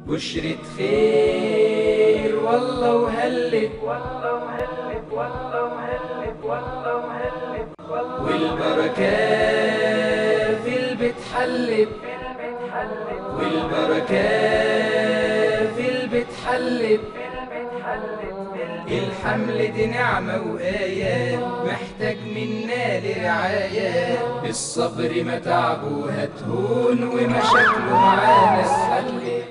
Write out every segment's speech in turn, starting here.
بشرة خير والله وهلت والله وهلت والله وهلت والله وهلت والبركة في البيت حلت والبركة في البيت حلت الحمل دي نعمة وآيات محتاج منا لرعاية الصبر ما تعبه هتهون ومشاكله معانا اتحلت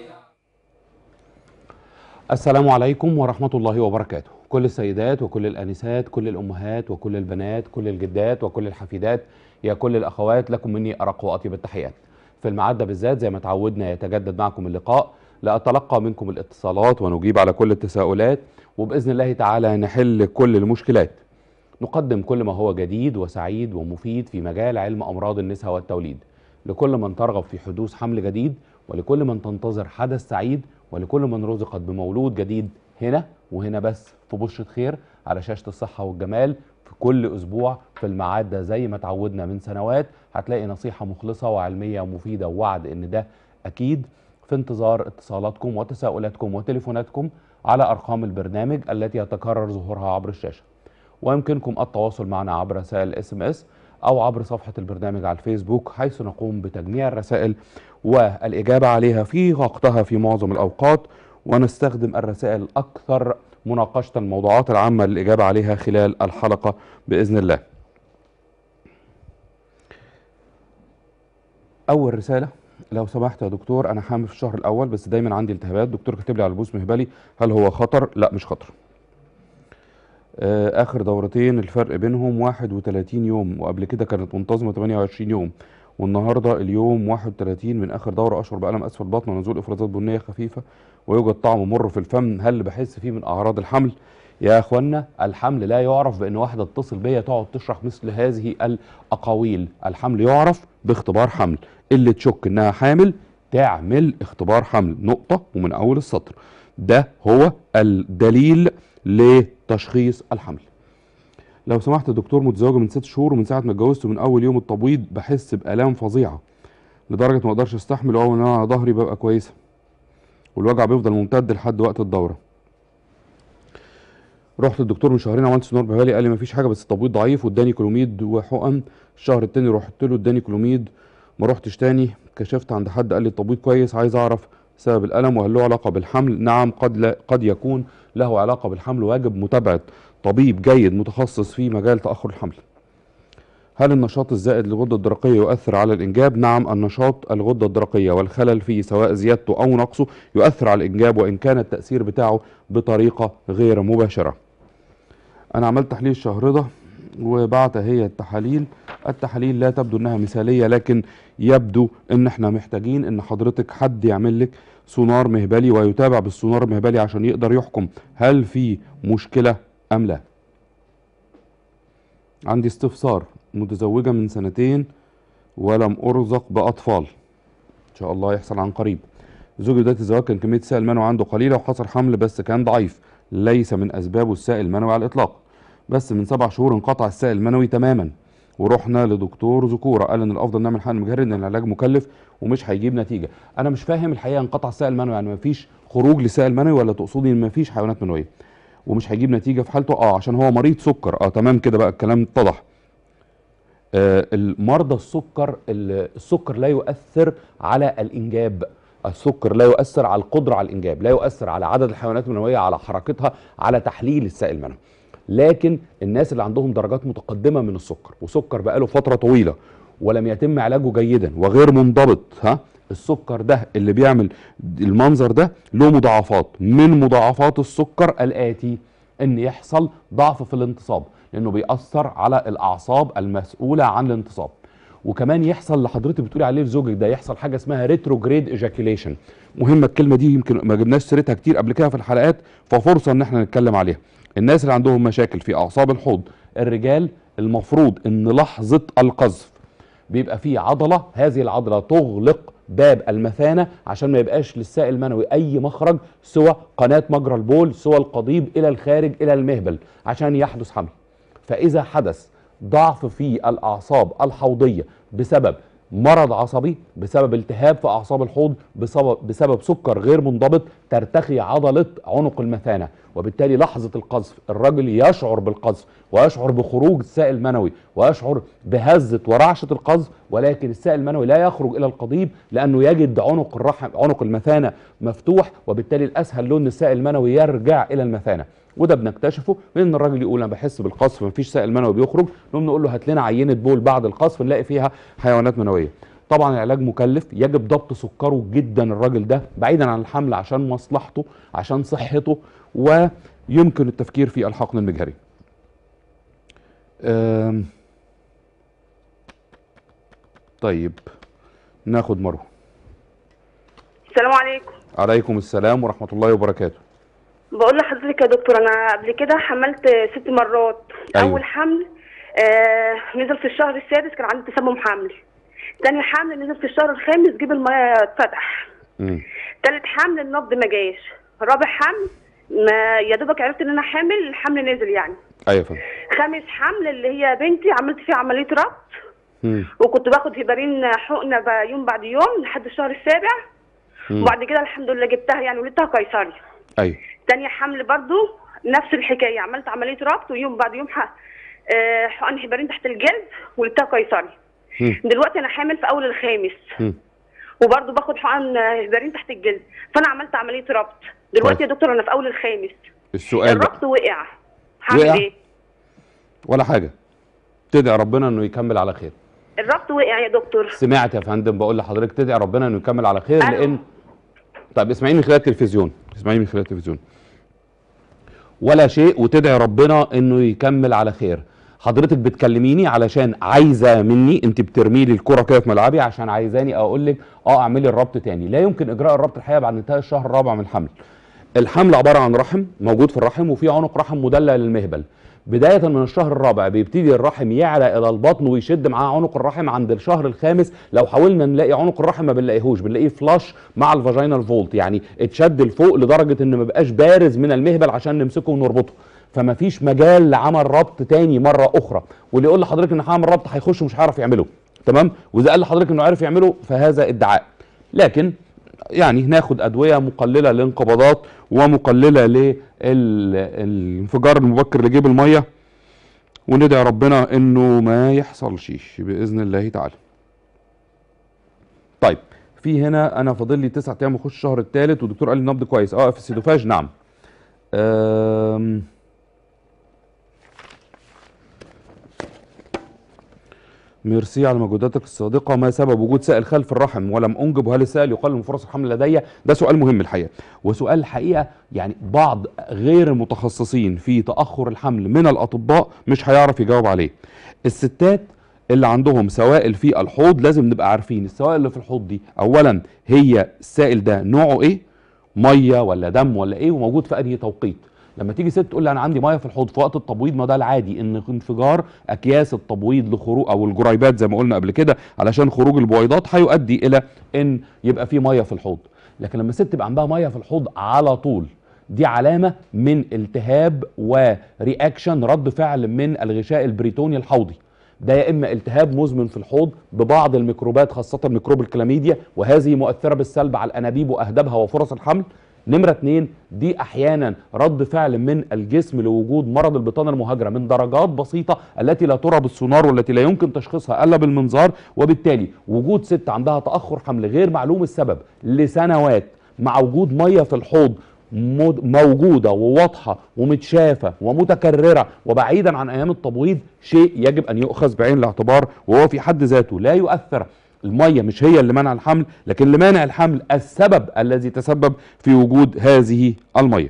السلام عليكم ورحمة الله وبركاته كل السيدات وكل الأنسات كل الأمهات وكل البنات كل الجدات وكل الحفيدات يا كل الأخوات لكم مني أرق وأطيب التحيات في الميعاد ده بالذات زي ما تعودنا يتجدد معكم اللقاء لأتلقى منكم الاتصالات ونجيب على كل التساؤلات وبإذن الله تعالى نحل كل المشكلات نقدم كل ما هو جديد وسعيد ومفيد في مجال علم أمراض النساء والتوليد لكل من ترغب في حدوث حمل جديد ولكل من تنتظر حدث سعيد ولكل من رزقت بمولود جديد هنا وهنا بس في بشرة خير على شاشة الصحة والجمال في كل أسبوع في الميعاد ده زي ما تعودنا من سنوات هتلاقي نصيحة مخلصة وعلمية ومفيدة ووعد إن ده أكيد في انتظار اتصالاتكم وتساؤلاتكم وتليفوناتكم على أرقام البرنامج التي يتكرر ظهورها عبر الشاشة ويمكنكم التواصل معنا عبر رسائل اس ام اس او عبر صفحه البرنامج على الفيسبوك حيث نقوم بتجميع الرسائل والاجابه عليها في وقتها في معظم الاوقات ونستخدم الرسائل اكثر مناقشه الموضوعات العامه للاجابه عليها خلال الحلقه باذن الله. اول رساله لو سمحت يا دكتور انا حامل في الشهر الاول بس دايما عندي التهابات دكتور كاتب لي على البوس مهبلي هل هو خطر؟ لا مش خطر. آه، اخر دورتين الفرق بينهم 31 يوم وقبل كده كانت منتظمه 28 يوم والنهارده اليوم 31 من اخر دوره اشعر بالم اسفل البطن ونزول افرازات بنيه خفيفه ويوجد طعم مر في الفم هل بحس فيه من اعراض الحمل يا اخوانا الحمل لا يعرف بان واحده تتصل بيا تقعد تشرح مثل هذه الاقاويل الحمل يعرف باختبار حمل اللي تشك انها حامل تعمل اختبار حمل نقطه ومن اول السطر ده هو الدليل لتشخيص الحمل لو سمحت يا دكتور متزوجه من ست شهور ومن ساعه ما اتجوزت ومن اول يوم التبويض بحس بالام فظيعه لدرجه ما اقدرش استحمل واول ما أنام على ظهري ببقى كويسه والوجع بيفضل ممتد لحد وقت الدوره رحت الدكتور من شهرين عملت سونار بهالي قال لي مفيش حاجه بس التبويض ضعيف واداني كلوميد وحقن الشهر التاني رحت له اداني كلوميد ما رحتش تاني كشفت عند حد قال لي التبويض كويس عايز اعرف سبب الالم وهل له علاقه بالحمل نعم قد لا قد يكون له علاقه بالحمل واجب متابعه طبيب جيد متخصص في مجال تاخر الحمل هل النشاط الزائد للغده الدرقيه يؤثر على الانجاب نعم النشاط الغده الدرقيه والخلل فيه سواء زيادته او نقصه يؤثر على الانجاب وان كان التاثير بتاعه بطريقه غير مباشره انا عملت تحليل الشهر ده وبعت هي التحاليل التحاليل لا تبدو انها مثاليه لكن يبدو ان احنا محتاجين ان حضرتك حد يعمل لك سونار مهبلي ويتابع بالسونار المهبلي عشان يقدر يحكم هل في مشكله ام لا عندي استفسار متزوجه من سنتين ولم ارزق باطفال ان شاء الله يحصل عن قريب زوجي بدايه الزواج كان كميه السائل المنوي عنده قليله وحصل حمل بس كان ضعيف ليس من اسبابه السائل المنوي على الاطلاق بس من سبع شهور انقطع السائل المنوي تماما ورحنا لدكتور ذكوره قال ان الافضل نعمل حقن مجهري ان العلاج مكلف ومش هيجيب نتيجه انا مش فاهم الحقيقه انقطع السائل المنوي يعني مفيش خروج لسائل منوي ولا تقصدي ان مفيش حيوانات منويه ومش هيجيب نتيجه في حالته اه عشان هو مريض سكر اه تمام كده بقى الكلام اتضح آه المرضى السكر ال- السكر لا يؤثر على الانجاب السكر لا يؤثر على القدره على الانجاب لا يؤثر على عدد الحيوانات المنويه على حركتها على تحليل السائل المنوي لكن الناس اللي عندهم درجات متقدمه من السكر وسكر بقاله فتره طويله ولم يتم علاجه جيدا وغير منضبط ها السكر ده اللي بيعمل المنظر ده له مضاعفات من مضاعفات السكر الاتي ان يحصل ضعف في الانتصاب لانه بيأثر على الاعصاب المسؤوله عن الانتصاب وكمان يحصل اللي حضرتك بتقولي عليه لزوجك ده يحصل حاجه اسمها ريتروجريد ايجاكيوليشن مهمه الكلمه دي يمكن ما جبناش سيرتها كتير قبل كده في الحلقات ففرصه ان احنا نتكلم عليها الناس اللي عندهم مشاكل في اعصاب الحوض الرجال المفروض ان لحظه القذف بيبقى فيه عضله هذه العضله تغلق باب المثانه عشان ما يبقاش للسائل المنوي اي مخرج سوى قناه مجرى البول سوى القضيب الى الخارج الى المهبل عشان يحدث حمل فاذا حدث ضعف في الاعصاب الحوضيه بسبب مرض عصبي بسبب التهاب في اعصاب الحوض بسبب بسبب سكر غير منضبط ترتخي عضله عنق المثانه وبالتالي لحظه القذف الرجل يشعر بالقذف ويشعر بخروج السائل المنوي ويشعر بهزه ورعشه القذف ولكن السائل المنوي لا يخرج الى القضيب لانه يجد عنق الرحم عنق المثانه مفتوح وبالتالي الاسهل له ان السائل المنوي يرجع الى المثانه وده بنكتشفه من ان الراجل يقول انا بحس بالقذف مفيش سائل منوي بيخرج نقوم نقول له هات لنا عينه بول بعد القذف نلاقي فيها حيوانات منويه طبعا العلاج مكلف يجب ضبط سكره جدا الراجل ده بعيدا عن الحمل عشان مصلحته عشان صحته ويمكن التفكير في الحقن المجهري أم، طيب ناخد مروه السلام عليكم عليكم السلام ورحمه الله وبركاته بقول لحضرتك يا دكتور انا قبل كده حملت ست مرات أيوة. اول حمل آه نزل في الشهر السادس كان عندي تسمم حمل تاني حمل نزل في الشهر الخامس جيب الميه اتفتح مم. تالت حمل النبض ما جاش رابع حمل ما يا دوبك عرفت ان انا حامل الحمل نزل يعني ايوه يا فندم خامس حمل اللي هي بنتي عملت فيها عمليه ربط مم. وكنت باخد هيبرين حقنه ب- يوم بعد يوم لحد الشهر السابع مم. وبعد كده الحمد لله جبتها يعني ولدتها قيصري ايوه تاني حمل برضو نفس الحكايه عملت عمليه ربط ويوم بعد يوم ح- آه، حقن هبارين تحت الجلد ولدتها قيصري مم. دلوقتي انا حامل في اول الخامس مم. وبرضو باخد حقن آه، هبارين تحت الجلد فانا عملت عمليه ربط دلوقتي كويس. يا دكتور انا في اول الخامس السؤال بقى الربط وقع هعمل وقع؟ ايه ولا حاجه تدعي ربنا انه يكمل على خير الربط وقع يا دكتور سمعت يا فندم بقول لحضرتك تدعي ربنا انه يكمل على خير ألو. لان طيب اسمعيني من خلال التلفزيون اسمعيني من خلال التلفزيون ولا شيء وتدعي ربنا انه يكمل على خير حضرتك بتكلميني علشان عايزه مني انت بترمي لي الكره كده في ملعبي عشان عايزاني اقول لك اه اعملي الربط تاني لا يمكن اجراء الربط الحقيقه بعد انتهاء الشهر الرابع من الحمل الحمل عباره عن رحم موجود في الرحم وفي عنق رحم مدلل للمهبل بداية من الشهر الرابع بيبتدي الرحم يعلى إلى البطن ويشد معاه عنق الرحم عند الشهر الخامس لو حاولنا نلاقي عنق الرحم ما بنلاقيهوش بنلاقيه فلاش مع الفاجينال فولت يعني اتشد لفوق لدرجة إن ما بقاش بارز من المهبل عشان نمسكه ونربطه فما فيش مجال لعمل ربط تاني مرة أخرى واللي يقول لحضرتك إن هعمل ربط هيخش مش هيعرف يعمله تمام وإذا قال لحضرتك إنه عارف يعمله فهذا ادعاء لكن يعني ناخد ادويه مقلله للانقباضات ومقلله للانفجار المبكر لجيب الميه وندعي ربنا انه ما يحصلش باذن الله تعالى طيب في هنا انا فاضل لي تسعة ايام واخش الشهر الثالث والدكتور قال لي النبض كويس اه في السيدوفاج نعم أم... ميرسي على مجهوداتك الصادقة ما سبب وجود سائل خلف الرحم ولم أنجب وهل السائل يقلل من فرص الحمل لدي ده سؤال مهم الحقيقة وسؤال الحقيقة يعني بعض غير المتخصصين في تأخر الحمل من الأطباء مش هيعرف يجاوب عليه الستات اللي عندهم سوائل في الحوض لازم نبقى عارفين السوائل اللي في الحوض دي أولا هي السائل ده نوعه إيه مية ولا دم ولا إيه وموجود في أنهي توقيت لما تيجي ست تقول لي انا عندي ميه في الحوض في وقت التبويض ما ده العادي ان انفجار اكياس التبويض لخروج او الجريبات زي ما قلنا قبل كده علشان خروج البويضات هيؤدي الى ان يبقى في ميه في الحوض لكن لما الست يبقى عندها ميه في الحوض على طول دي علامه من التهاب ورياكشن رد فعل من الغشاء البريتوني الحوضي ده يا اما التهاب مزمن في الحوض ببعض الميكروبات خاصه ميكروب الكلاميديا وهذه مؤثره بالسلب على الانابيب واهدابها وفرص الحمل نمرة اتنين دي احيانا رد فعل من الجسم لوجود مرض البطانة المهاجرة من درجات بسيطة التي لا ترى بالسونار والتي لا يمكن تشخيصها الا بالمنظار وبالتالي وجود ست عندها تأخر حمل غير معلوم السبب لسنوات مع وجود مية في الحوض مود- موجودة وواضحة ومتشافة ومتكررة وبعيدا عن أيام التبويض شيء يجب أن يؤخذ بعين الاعتبار وهو في حد ذاته لا يؤثر المية مش هي اللي منع الحمل لكن اللي مانع الحمل السبب الذي تسبب في وجود هذه المية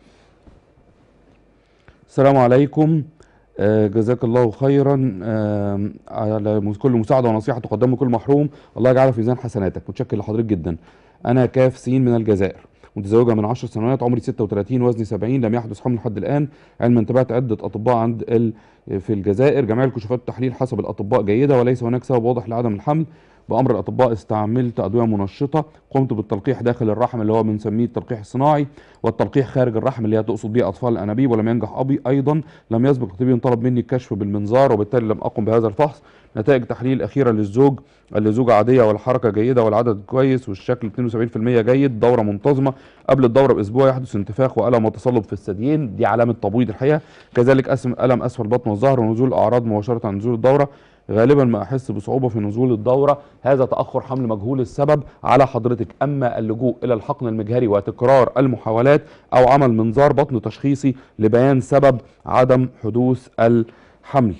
السلام عليكم آه، جزاك الله خيرا آه، على مس- كل مساعدة ونصيحة تقدمه كل محروم الله يجعلها في ميزان حسناتك متشكر لحضرتك جدا أنا كاف سين من الجزائر متزوجة من 10 سنوات عمري 36 وزني 70 لم يحدث حمل لحد الآن علما تابعت عدة أطباء عند ال... في الجزائر جميع الكشوفات والتحليل حسب الأطباء جيدة وليس هناك سبب واضح لعدم الحمل بامر الاطباء استعملت ادويه منشطه قمت بالتلقيح داخل الرحم اللي هو بنسميه التلقيح الصناعي والتلقيح خارج الرحم اللي هي تقصد بيه اطفال الانابيب ولم ينجح ابي ايضا لم يسبق الطبيب طلب مني الكشف بالمنظار وبالتالي لم اقم بهذا الفحص نتائج تحليل اخيره للزوج اللي زوجة عادية والحركة جيدة والعدد كويس والشكل 72% جيد دورة منتظمة قبل الدورة بأسبوع يحدث انتفاخ وألم وتصلب في الثديين دي علامة تبويض الحقيقة كذلك أسم ألم أسفل بطن والظهر ونزول أعراض مباشرة عن نزول الدورة غالبا ما أحس بصعوبة في نزول الدورة هذا تأخر حمل مجهول السبب على حضرتك أما اللجوء إلى الحقن المجهري وتكرار المحاولات أو عمل منظار بطن تشخيصي لبيان سبب عدم حدوث الحمل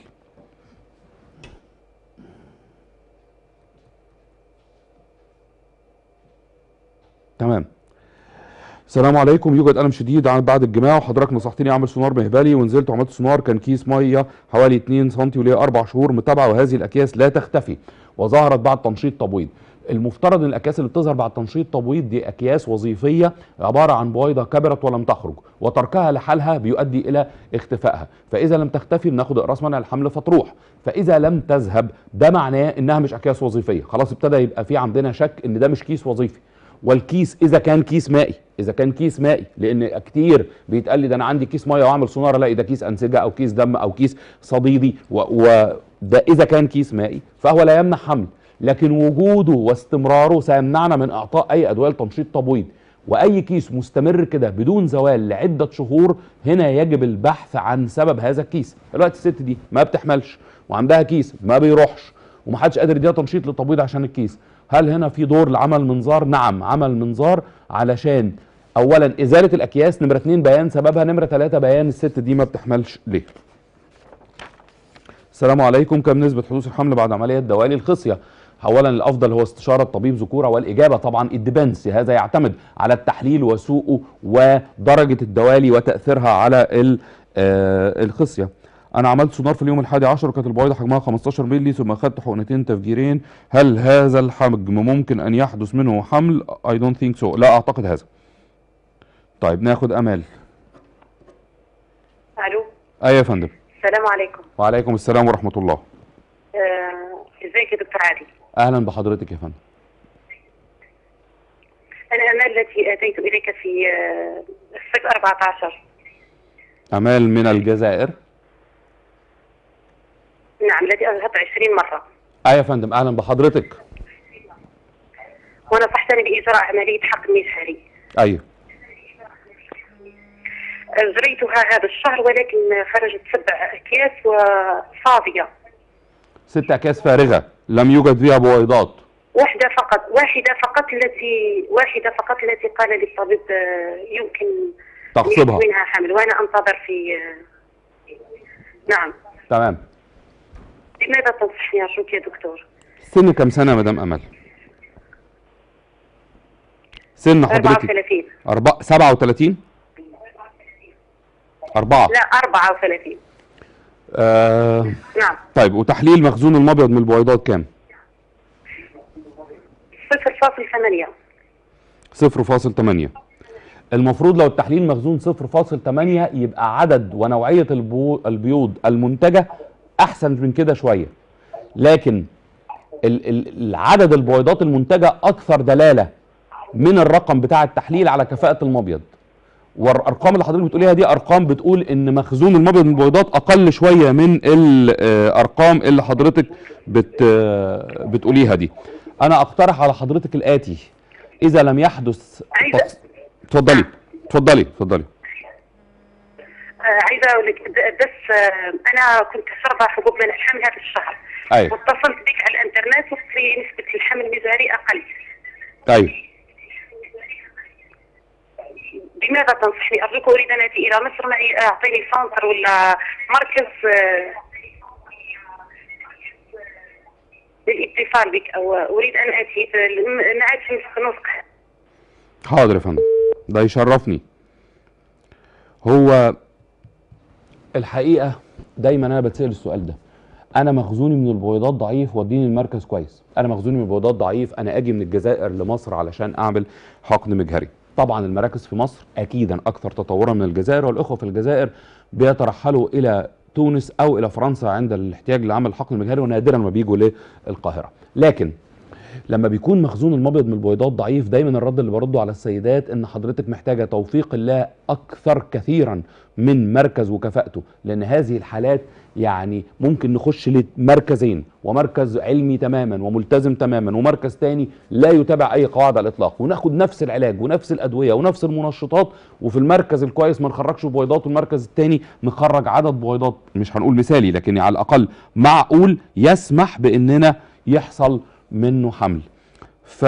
تمام السلام عليكم يوجد الم شديد عن بعد الجماع وحضرتك نصحتني اعمل سونار مهبلي ونزلت وعملت سونار كان كيس ميه حوالي 2 سم وليا اربع شهور متابعه وهذه الاكياس لا تختفي وظهرت بعد تنشيط تبويض المفترض ان الاكياس اللي بتظهر بعد تنشيط تبويض دي اكياس وظيفيه عباره عن بويضه كبرت ولم تخرج وتركها لحالها بيؤدي الى اختفائها فاذا لم تختفي بناخد اقراص منع الحمل فتروح فاذا لم تذهب ده معناه انها مش اكياس وظيفيه خلاص ابتدى يبقى في عندنا شك ان ده مش كيس وظيفي والكيس اذا كان كيس مائي اذا كان كيس مائي لان كتير بيتقال لي ده انا عندي كيس ميه واعمل سونار الاقي ده كيس انسجه او كيس دم او كيس صديدي وده اذا كان كيس مائي فهو لا يمنع حمل لكن وجوده واستمراره سيمنعنا من اعطاء اي ادويه لتنشيط تبويض واي كيس مستمر كده بدون زوال لعده شهور هنا يجب البحث عن سبب هذا الكيس دلوقتي الست دي ما بتحملش وعندها كيس ما بيروحش ومحدش قادر يديها تنشيط للتبويض عشان الكيس هل هنا في دور لعمل منظار نعم عمل منظار علشان اولا ازاله الاكياس نمره اتنين بيان سببها نمره ثلاثة بيان الست دي ما بتحملش ليه السلام عليكم كم نسبة حدوث الحمل بعد عملية دوالي الخصية اولا الافضل هو استشاره طبيب ذكوره والاجابه طبعا الديبنس هذا يعتمد على التحليل وسوءه ودرجه الدوالي وتاثيرها على ال- آه، الخصيه انا عملت سونار في اليوم الحادي عشر وكانت البويضه حجمها 15 مللي ثم اخذت حقنتين تفجيرين هل هذا الحجم ممكن ان يحدث منه حمل اي دونت ثينك سو لا اعتقد هذا طيب ناخد امال الو ايوه يا فندم السلام عليكم وعليكم السلام ورحمه الله آه، ازيك يا دكتور عادل اهلا بحضرتك يا فندم انا امال التي اتيت اليك في آه، الصيف 14 امال من الجزائر نعم التي اذهبت 20 مره ايوه يا فندم اهلا بحضرتك ونصحتني باجراء عمليه حقن مجهري ايوه اجريتها هذا الشهر ولكن خرجت سبع اكياس وفاضيه ست اكياس فارغه لم يوجد فيها بويضات واحده فقط واحده فقط التي واحده فقط التي قال لي الطبيب آه، يمكن تخصبها منها حمل وانا انتظر في آه، نعم تمام لماذا تنصحني ارجوك يا دكتور؟ سن كم سنه يا مدام امل سن حضرتك 34 أربعة 37 أربعة لا 34 آه نعم طيب وتحليل مخزون المبيض من البويضات كام؟ 0.8 0.8 المفروض لو التحليل مخزون 0.8 يبقى عدد ونوعية البو... البيوض المنتجة أحسن من كده شوية لكن ال... ال... العدد البويضات المنتجة أكثر دلالة من الرقم بتاع التحليل على كفاءة المبيض والارقام اللي حضرتك بتقوليها دي ارقام بتقول ان مخزون المبيض من البويضات اقل شويه من الارقام اللي حضرتك بت آه، بتقوليها دي انا اقترح على حضرتك الاتي اذا لم يحدث عايزة- تفص- اتفضلي اتفضلي اتفضلي آه، عايزه اقول لك ب- بس آه، انا كنت فرضى حبوب منع الحمل هذا الشهر ايوه واتصلت بك على الانترنت وقلت لي نسبه الحمل المجهري اقل ايوه بماذا تنصحني ارجوك اريد ان اتي الى مصر معي اعطيني سنتر ولا مركز آه، للاتصال بك او اريد ان اتي ف- ما عادش نسق نسق حاضر يا فندم ده يشرفني هو الحقيقه دايما انا بتسال السؤال ده انا مخزوني من البويضات ضعيف وديني المركز كويس انا مخزوني من البويضات ضعيف انا اجي من الجزائر لمصر علشان اعمل حقن مجهري طبعا المراكز في مصر اكيدا اكثر تطورا من الجزائر والاخوه في الجزائر بيترحلوا الى تونس او الى فرنسا عند الاحتياج لعمل الحقن المجهري ونادرا ما بيجوا للقاهره لكن لما بيكون مخزون المبيض من البويضات ضعيف دايما الرد اللي برده على السيدات ان حضرتك محتاجه توفيق الله اكثر كثيرا من مركز وكفاءته لان هذه الحالات يعني ممكن نخش لمركزين ومركز علمي تماما وملتزم تماما ومركز تاني لا يتبع اي قواعد على الاطلاق وناخد نفس العلاج ونفس الادويه ونفس المنشطات وفي المركز الكويس ما نخرجش بويضات والمركز التاني نخرج عدد بويضات مش هنقول مثالي لكن على الاقل معقول يسمح باننا يحصل منه حمل ف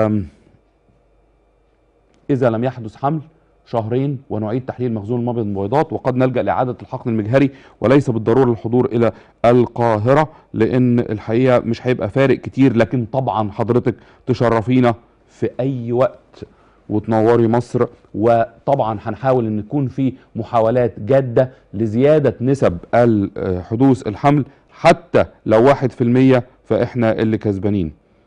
اذا لم يحدث حمل شهرين ونعيد تحليل مخزون المبيض من البويضات وقد نلجا لاعاده الحقن المجهري وليس بالضروره الحضور الى القاهره لان الحقيقه مش هيبقى فارق كتير لكن طبعا حضرتك تشرفينا في اي وقت وتنوري مصر وطبعا هنحاول ان يكون في محاولات جاده لزياده نسب ال- حدوث الحمل حتى لو واحد في المية فاحنا اللي كسبانين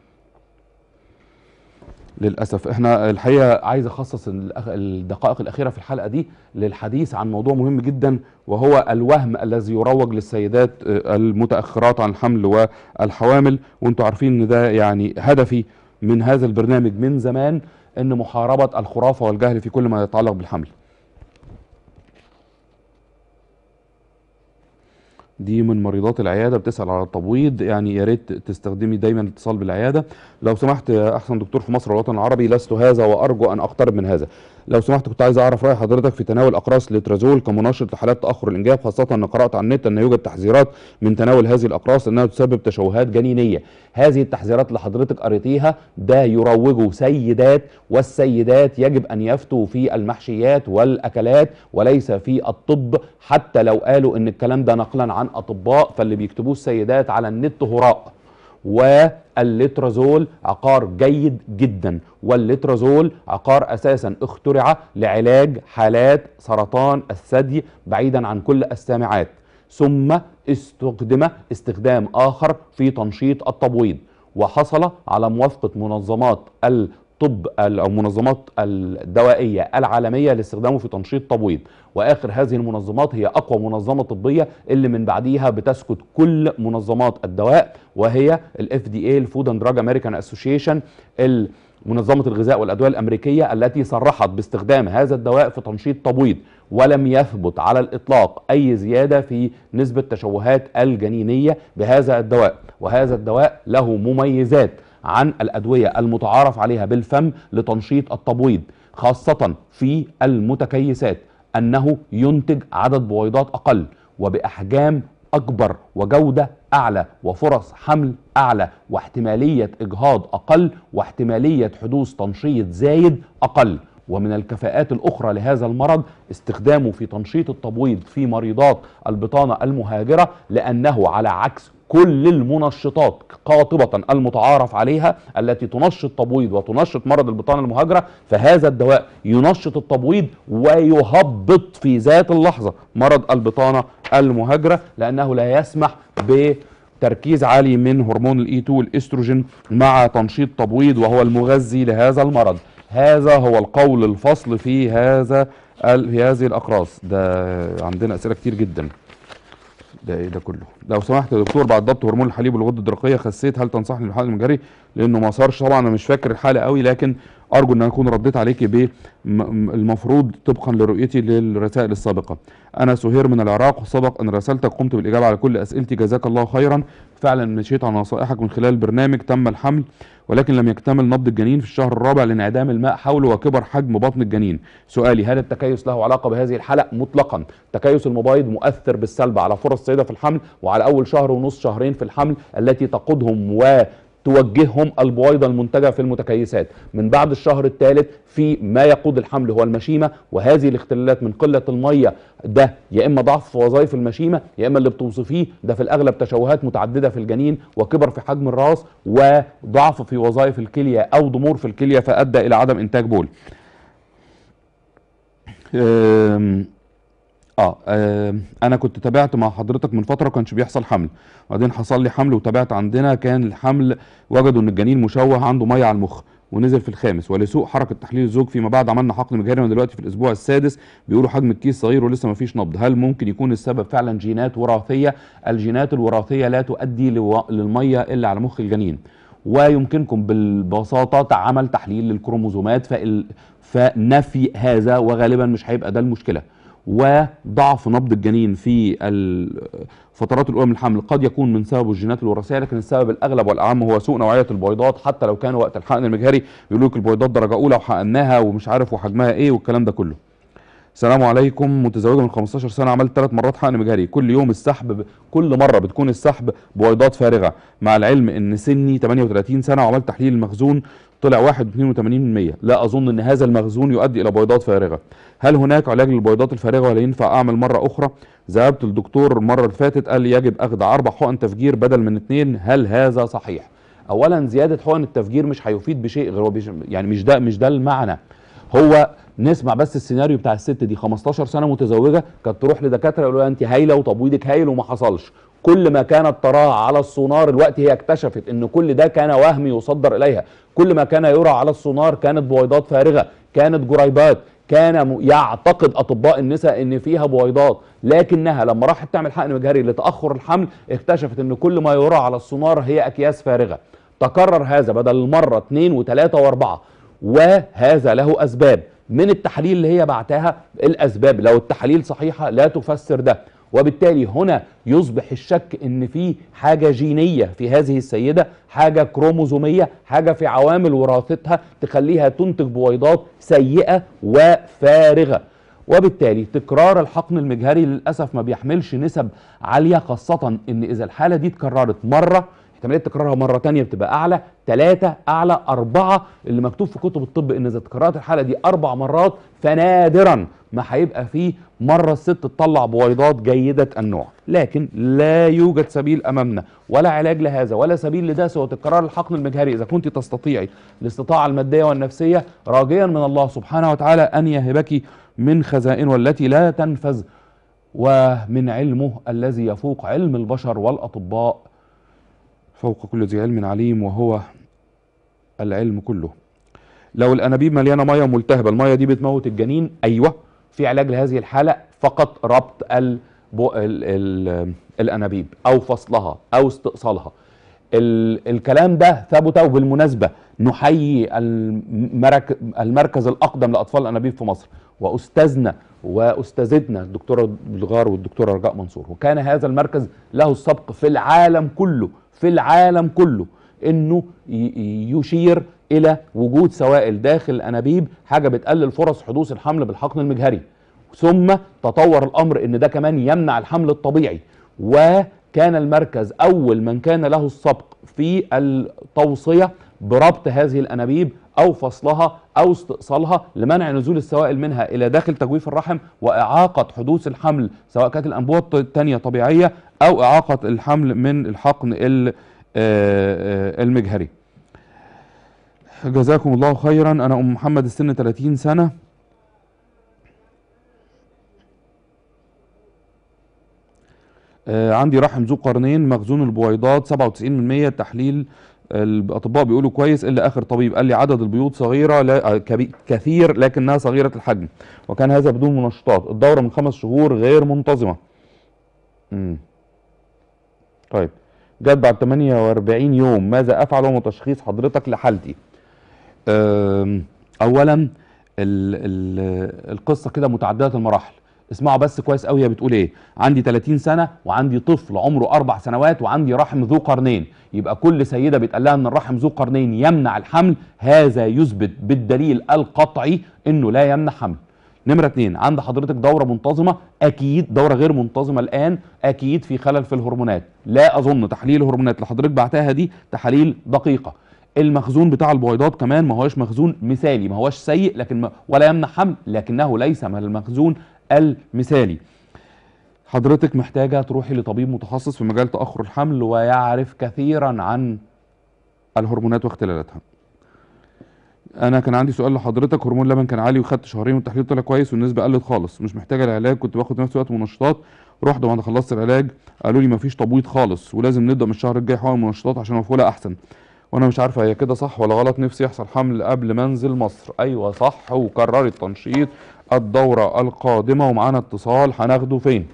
للاسف احنا الحقيقه عايز اخصص الأخ- الدقائق الاخيره في الحلقه دي للحديث عن موضوع مهم جدا وهو الوهم الذي يروج للسيدات آه، المتاخرات عن الحمل والحوامل وانتم عارفين ان ده يعني هدفي من هذا البرنامج من زمان ان محاربه الخرافه والجهل في كل ما يتعلق بالحمل دي من مريضات العياده بتسال على التبويض يعني يا ريت تستخدمي دايما الاتصال بالعياده لو سمحت يا احسن دكتور في مصر والوطن العربي لست هذا وارجو ان اقترب من هذا لو سمحت كنت عايز اعرف راي حضرتك في تناول اقراص لترازول كمنشط لحالات تاخر الانجاب خاصه ان قرات على النت ان يوجد تحذيرات من تناول هذه الاقراص انها تسبب تشوهات جنينيه هذه التحذيرات اللي حضرتك قريتيها ده يروجه سيدات والسيدات يجب ان يفتوا في المحشيات والاكلات وليس في الطب حتى لو قالوا ان الكلام ده نقلا عن اطباء فاللي بيكتبوه السيدات على النت هراء والليترازول عقار جيد جدا والليترازول عقار اساسا اخترع لعلاج حالات سرطان الثدي بعيدا عن كل السامعات ثم استخدم استخدام اخر في تنشيط التبويض وحصل على موافقه منظمات الطب ال- او منظمات الدوائيه العالميه لاستخدامه في تنشيط تبويض واخر هذه المنظمات هي اقوى منظمه طبيه اللي من بعديها بتسكت كل منظمات الدواء وهي الاف دي اي الفود اند دراج امريكان اسوشيشن منظمه الغذاء والادويه الامريكيه التي صرحت باستخدام هذا الدواء في تنشيط تبويض ولم يثبت على الاطلاق اي زياده في نسبه تشوهات الجنينيه بهذا الدواء وهذا الدواء له مميزات عن الادويه المتعارف عليها بالفم لتنشيط التبويض خاصه في المتكيسات انه ينتج عدد بويضات اقل وباحجام اكبر وجوده اعلى وفرص حمل اعلى واحتماليه اجهاض اقل واحتماليه حدوث تنشيط زايد اقل ومن الكفاءات الاخرى لهذا المرض استخدامه في تنشيط التبويض في مريضات البطانه المهاجره لانه على عكس كل المنشطات قاطبة المتعارف عليها التي تنشط تبويض وتنشط مرض البطانة المهاجرة فهذا الدواء ينشط التبويض ويهبط في ذات اللحظة مرض البطانة المهاجرة لأنه لا يسمح بتركيز عالي من هرمون الاي 2 الاستروجين مع تنشيط تبويض وهو المغذي لهذا المرض هذا هو القول الفصل في هذا ال- في هذه الاقراص ده عندنا اسئله كتير جدا ده ايه ده كله لو سمحت يا دكتور بعد ضبط هرمون الحليب والغده الدرقيه خسيت هل تنصحني بالحقن المجاري لانه ما صارش طبعا انا مش فاكر الحاله قوي لكن ارجو ان أنا اكون رديت عليكي بالمفروض طبقا لرؤيتي للرسائل السابقه انا سهير من العراق وسبق ان راسلتك قمت بالاجابه على كل اسئلتي جزاك الله خيرا فعلا مشيت على نصائحك من خلال البرنامج تم الحمل ولكن لم يكتمل نبض الجنين في الشهر الرابع لانعدام الماء حوله وكبر حجم بطن الجنين سؤالي هل التكيس له علاقه بهذه الحلقه مطلقا تكيس المبايض مؤثر بالسلب على فرص السيده في الحمل وعلى اول شهر ونص شهرين في الحمل التي تقودهم و توجههم البويضة المنتجة في المتكيسات من بعد الشهر الثالث في ما يقود الحمل هو المشيمة وهذه الاختلالات من قلة المية ده يا إما ضعف في وظائف المشيمة يا إما اللي بتوصفيه ده في الأغلب تشوهات متعددة في الجنين وكبر في حجم الراس وضعف في وظائف الكلية أو ضمور في الكلية فأدى إلى عدم إنتاج بول أم، اه آم، انا كنت تابعت مع حضرتك من فتره كانش بيحصل حمل وبعدين حصل لي حمل وتابعت عندنا كان الحمل وجدوا ان الجنين مشوه عنده ميه على المخ ونزل في الخامس ولسوء حركه تحليل الزوج فيما بعد عملنا حقن مجهري ودلوقتي في الاسبوع السادس بيقولوا حجم الكيس صغير ولسه ما فيش نبض هل ممكن يكون السبب فعلا جينات وراثيه الجينات الوراثيه لا تؤدي لو- للميه الا على مخ الجنين ويمكنكم بالبساطه عمل تحليل للكروموزومات فال... فنفي هذا وغالبا مش هيبقى ده المشكله وضعف نبض الجنين في الفترات الاولى من الحمل قد يكون من سبب الجينات الوراثيه لكن السبب الاغلب والاعم هو سوء نوعيه البويضات حتى لو كان وقت الحقن المجهري بيقولوا لك البويضات درجه اولى وحقناها ومش عارف وحجمها ايه والكلام ده كله السلام عليكم متزوجه من 15 سنه عملت ثلاث مرات حقن مجهري كل يوم السحب ب... كل مره بتكون السحب بويضات فارغه مع العلم ان سني 38 سنه وعملت تحليل المخزون طلع 1.82% لا اظن ان هذا المخزون يؤدي الى بويضات فارغه هل هناك علاج للبويضات الفارغه ولا ينفع اعمل مره اخرى ذهبت للدكتور المره اللي فاتت قال لي يجب اخذ اربع حقن تفجير بدل من اثنين هل هذا صحيح اولا زياده حقن التفجير مش هيفيد بشيء غير هو بيش... يعني مش ده مش ده المعنى هو نسمع بس السيناريو بتاع الست دي 15 سنه متزوجه كانت تروح لدكاتره يقولوا لها انت هايله وتبويضك هايل وما حصلش كل ما كانت تراه على السونار الوقت هي اكتشفت ان كل ده كان وهم يصدر اليها كل ما كان يرى على السونار كانت بويضات فارغه كانت جريبات كان م- يعتقد اطباء النساء ان فيها بويضات لكنها لما راحت تعمل حقن مجهري لتاخر الحمل اكتشفت ان كل ما يرى على السونار هي اكياس فارغه تكرر هذا بدل المره اثنين وثلاثه واربعه وهذا له اسباب من التحاليل اللي هي بعتها الاسباب لو التحاليل صحيحه لا تفسر ده وبالتالي هنا يصبح الشك ان في حاجه جينيه في هذه السيده حاجه كروموزوميه حاجه في عوامل وراثتها تخليها تنتج بويضات سيئه وفارغه وبالتالي تكرار الحقن المجهري للاسف ما بيحملش نسب عاليه خاصه ان اذا الحاله دي اتكررت مره احتماليه تكرارها مره تانية بتبقى اعلى ثلاثة اعلى أربعة اللي مكتوب في كتب الطب ان اذا تكررت الحاله دي اربع مرات فنادرا ما هيبقى فيه مره الست تطلع بويضات جيده النوع لكن لا يوجد سبيل امامنا ولا علاج لهذا ولا سبيل لده سوى تكرار الحقن المجهري اذا كنت تستطيعي الاستطاعه الماديه والنفسيه راجيا من الله سبحانه وتعالى ان يهبك من خزائنه التي لا تنفذ ومن علمه الذي يفوق علم البشر والاطباء فوق كل ذي علم عليم وهو العلم كله لو الانابيب مليانه ميه ملتهبه الميه دي بتموت الجنين ايوه في علاج لهذه الحاله فقط ربط ال ال ال الانابيب او فصلها او استئصالها ال الكلام ده ثبت وبالمناسبه نحيي المرك المركز الاقدم لاطفال الانابيب في مصر واستاذنا واستاذتنا الدكتوره بلغار والدكتوره رجاء منصور وكان هذا المركز له السبق في العالم كله في العالم كله انه ي- يشير الى وجود سوائل داخل الانابيب حاجه بتقلل فرص حدوث الحمل بالحقن المجهري ثم تطور الامر ان ده كمان يمنع الحمل الطبيعي وكان المركز اول من كان له السبق في التوصيه بربط هذه الانابيب او فصلها او استئصالها لمنع نزول السوائل منها الى داخل تجويف الرحم واعاقه حدوث الحمل سواء كانت الانبوه الثانيه طبيعيه او اعاقه الحمل من الحقن ال- آه، آه، المجهري جزاكم الله خيرا انا ام محمد السن 30 سنه آه، عندي رحم ذو قرنين مخزون البويضات 97% تحليل الاطباء بيقولوا كويس الا اخر طبيب قال لي عدد البيوض صغيره لا آه، كبي- كثير لكنها صغيره الحجم وكان هذا بدون منشطات الدوره من خمس شهور غير منتظمه امم طيب جت بعد 48 يوم ماذا افعل وما تشخيص حضرتك لحالتي أم، اولا ال ال القصه كده متعدده المراحل اسمعوا بس كويس قوي هي بتقول ايه عندي 30 سنه وعندي طفل عمره اربع سنوات وعندي رحم ذو قرنين يبقى كل سيده بيتقال لها ان الرحم ذو قرنين يمنع الحمل هذا يثبت بالدليل القطعي انه لا يمنع حمل نمرة اتنين عند حضرتك دورة منتظمة أكيد دورة غير منتظمة الآن أكيد في خلل في الهرمونات لا أظن تحليل الهرمونات اللي حضرتك بعتها دي تحاليل دقيقة المخزون بتاع البويضات كمان ما هوش مخزون مثالي ما هوش سيء لكن ما ولا يمنع حمل لكنه ليس من المخزون المثالي حضرتك محتاجة تروحي لطبيب متخصص في مجال تأخر الحمل ويعرف كثيرا عن الهرمونات واختلالاتها انا كان عندي سؤال لحضرتك هرمون اللبن كان عالي وخدت شهرين والتحليل طلع كويس والنسبه قلت خالص مش محتاجه العلاج كنت باخد نفس الوقت منشطات رحت بعد ما خلصت العلاج قالوا لي مفيش تبويض خالص ولازم نبدا من الشهر الجاي حقن منشطات عشان مفعولها احسن وانا مش عارفه هي كده صح ولا غلط نفسي يحصل حمل قبل ما انزل مصر ايوه صح وكرري التنشيط الدوره القادمه ومعانا اتصال هناخده فين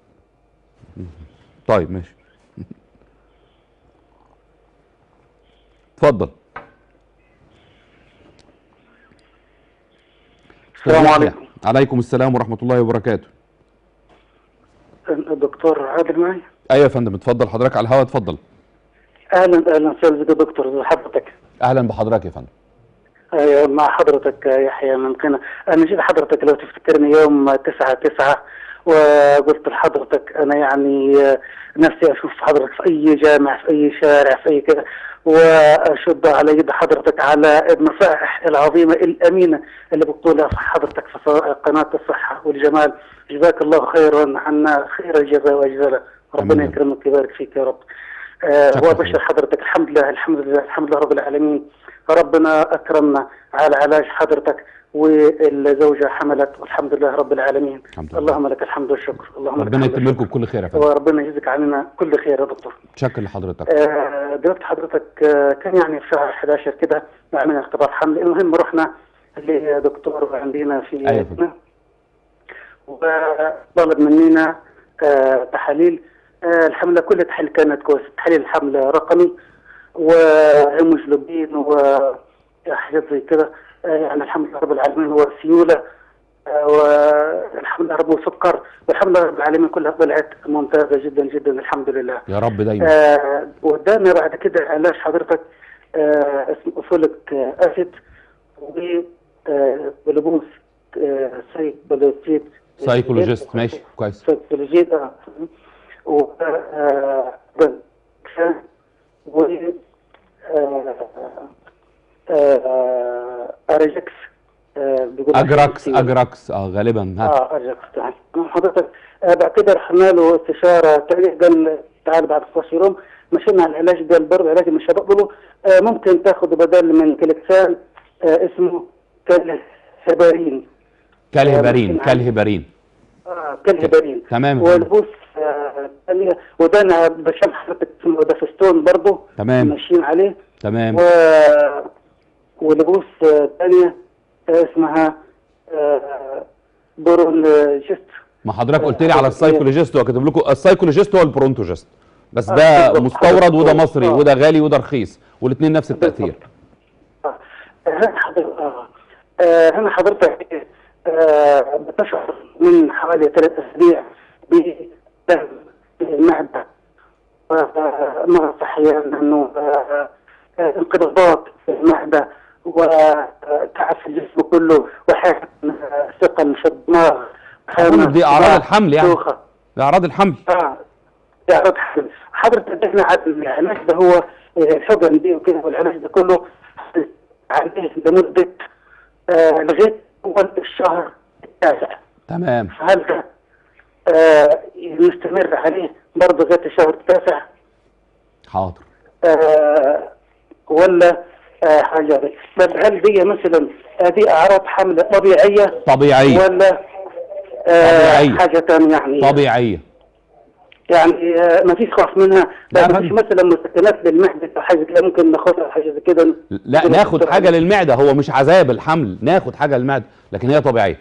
طيب ماشي اتفضل السلام يحيى. عليكم. عليكم السلام ورحمه الله وبركاته الدكتور عادل معي ايوه يا فندم اتفضل حضرتك على الهواء اتفضل اهلا اهلا استاذ دكتور حضرتك اهلا بحضرتك يا فندم أيوة، مع حضرتك يا يحيى من قنا انا جيت حضرتك لو تفتكرني يوم تسعة تسعة وقلت لحضرتك انا يعني آه، نفسي اشوف حضرتك في اي جامع في اي شارع في اي كذا واشد على يد حضرتك على النصائح العظيمه الامينه اللي بتقولها في حضرتك في قناه الصحه والجمال جزاك الله خيرا عنا خير الجزاء واجزاله ربنا آمين. يكرمك ويبارك فيك يا رب آه شكرا وابشر حضرتك الحمد لله الحمد لله الحمد لله رب العالمين ربنا اكرمنا على علاج حضرتك والزوجه حملت والحمد لله رب العالمين الحمد لله. اللهم لك الحمد والشكر اللهم لك ربنا الحمد يتم لكم والشكر. بكل خير يا فندم وربنا يجزيك عننا كل خير يا دكتور شكر لحضرتك آه، دلوقتي حضرتك آه، كان يعني في شهر 11 كده عملنا اختبار حمل المهم رحنا لدكتور عندنا في أيوة. هنا وطلب مننا آه، تحاليل آه، الحمله كل التحاليل كانت كويسه تحاليل الحمل رقمي وهيموجلوبين وحاجات زي كده آه، يعني الحمد لله رب العالمين وسيوله آه، والحمد لله رب وسكر والحمد لله رب العالمين كلها طلعت ممتازه جدا جدا الحمد لله يا رب دايما آه وقدامنا بعد كده علاج حضرتك آه اسمه فوليك آه اسيد و آه بلوبوس آه سايكولوجيت سايكولوجيست ماشي كويس سايكولوجيت اه و آه بل- و آه آه ارجكس آه بيقول اجراكس اجراكس اه غالبا ها اه ارجع تعال حضرتك آه بعد كده رحنا له استشاره تاريخ قال تعال بعد 15 يوم مشينا على العلاج قال برضه علاج مش هبقبله آه ممكن تاخذ بدل من كليكسان آه اسمه كالهبارين كالهبارين آه، كالهبارين آه كالهبارين تمام والبوس آه تانية وده بشام حضرتك اسمه دافستون برضه تمام. ماشيين عليه تمام و ولبوس آه، تانية آه، اسمها آه بورولوجيست ما حضرتك قلت لي على السايكولوجيست وكاتب لكم السايكولوجيست هو البرونتوجيست بس آه، ده بالظبط. مستورد وده حضرتك- مصري آه. وده غالي وده رخيص والاثنين نفس التاثير آه، هنا حضرتك آه. آه، هنا حضرتك آه، بتشعر من حوالي ثلاث اسابيع بدم في المعده آه، مرض احيانا انه آه، آه، انقباضات في المعده وتعب في الجسم كله واحيانا آه، ثقل في الدماغ أظن دي أعراض الحمل يعني. دوخة. ده اعراض الحمل اه يعرض حمل حضرتك احنا عاد العلاج ده هو آه، الحقن دي وكده والعلاج ده كله عليه لمده آه لغايه اول الشهر التاسع تمام فهل ده آه نستمر عليه برضه لغايه الشهر التاسع حاضر آه ولا آه حاجه دي طب هل دي مثلا هذه اعراض حمل طبيعيه طبيعيه ولا آه طبيعية. حاجه ثانيه يعني طبيعيه يعني آه، ما فيش خوف منها لا لا ما فيش فندم. مثلا مسكنات للمعده او حاجه كده ممكن ناخدها حاجه زي كده لا ناخد حاجه للمعده هو مش عذاب الحمل ناخد حاجه للمعده لكن هي طبيعيه